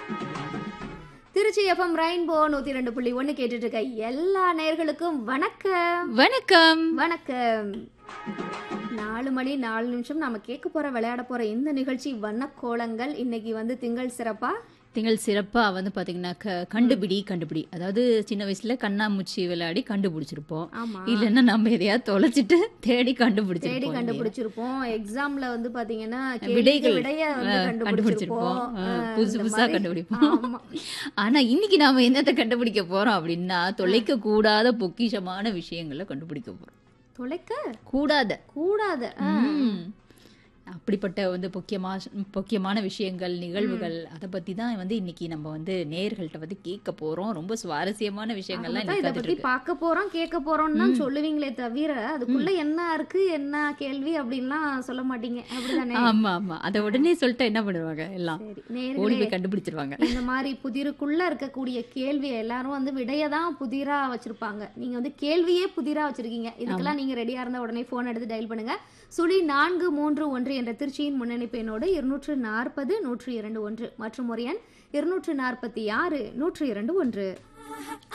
Trichy FM rainbow நூத்தி ரெண்டு புள்ளி ஒண்ணு கேட்டுட்டு இருக்க எல்லா நேயர்களுக்கும் வணக்கம் வணக்கம் வணக்கம் நாலு மணி நாலு நிமிஷம் நாம கேட்க போற விளையாட போற இந்த நிகழ்ச்சி வண்ணக்கோலங்கள் இன்னைக்கு வந்து திங்கள் சிறப்பா திங்கள் சிறப்பா வந்து பாத்தீங்கன்னா க- கண்டுபிடி கண்டுபிடி அதாவது சின்ன வயசுல கண்ணாமூச்சி விளையாடி கண்டுபிடிச்சிருப்போம் ஆமா இல்லைன்னா நம்ம எதையாவது தொலைச்சிட்டு தேடி தேடி கண்டுபிடிச்சிருப்போம் கண்டுபிடிச்சிருப்போம் எக்ஸாம்ல வந்து பாத்தீங்கன்னா கேள்விக்கு விடைகள் விடைய வந்து அஹ், கண்டுபிடிச்சிருப்போம் கண்டுபிடிச்சிருப்போம் அஹ், அஹ், புதுசு இந்த புதுசா மாதிரி- கண்டுபிடிப்போம் ஆமா ஆனா இன்னைக்கு நாம என்னத்தை கண்டுபிடிக்க போறோம் அப்படின்னா தொலைக்க கூடாத பொக்கிஷமான விஷயங்களை கண்டுபிடிக்க போறோம் தொலைக்க கூடாத கூடாது அஹ். ம். அப்படிப்பட்ட வந்து பொக்கியமா பொக்கியமான விஷயங்கள் நிகழ்வுகள் அதை பத்தி தான் வந்து இன்னைக்கு நம்ம வந்து நேயர்கள்ட்ட வந்து கேட்க போறோம் ரொம்ப சுவாரஸ்யமான விஷயங்கள்லாம் அதான் இத இன்னைக்கு பத்தி இருக்கு பார்க்க போறோம் கேட்க போறோம்னு தான் சொல்லுவீங்களே தவிர அதுக்குள்ள என்ன இருக்கு என்ன கேள்வி அப்படின்லாம் சொல்ல மாட்டீங்க அப்படிதானே ஆமா ஆமா அதை உடனே சொல்லிட்டா என்ன பண்ணுவாங்க எல்லாம் சரி ஓடி நேர்களே போய் கண்டுபிடிச்சிருவாங்க இந்த மாதிரி புதிருக்குள்ள இருக்கக்கூடிய கேள்வியை எல்லாரும் வந்து விடைய தான் புதிரா வச்சிருப்பாங்க நீங்க வந்து கேள்வியே புதிரா வச்சிருக்கீங்க இதுக்கெல்லாம் நீங்க ரெடியா இருந்தா உடனே போன் எடுத்து டயல் பண்ணுங்க சுழி நான்கு மூன்று ஒன்று என்ற திருச்சியின் முன்னணிப்பு எண்ணோடு இருநூற்று நாற்பது நூற்று இரண்டு ஒன்று மற்றும் ஒரு எண் இருநூற்று நாற்பத்தி ஆறு நூற்று இரண்டு ஒன்று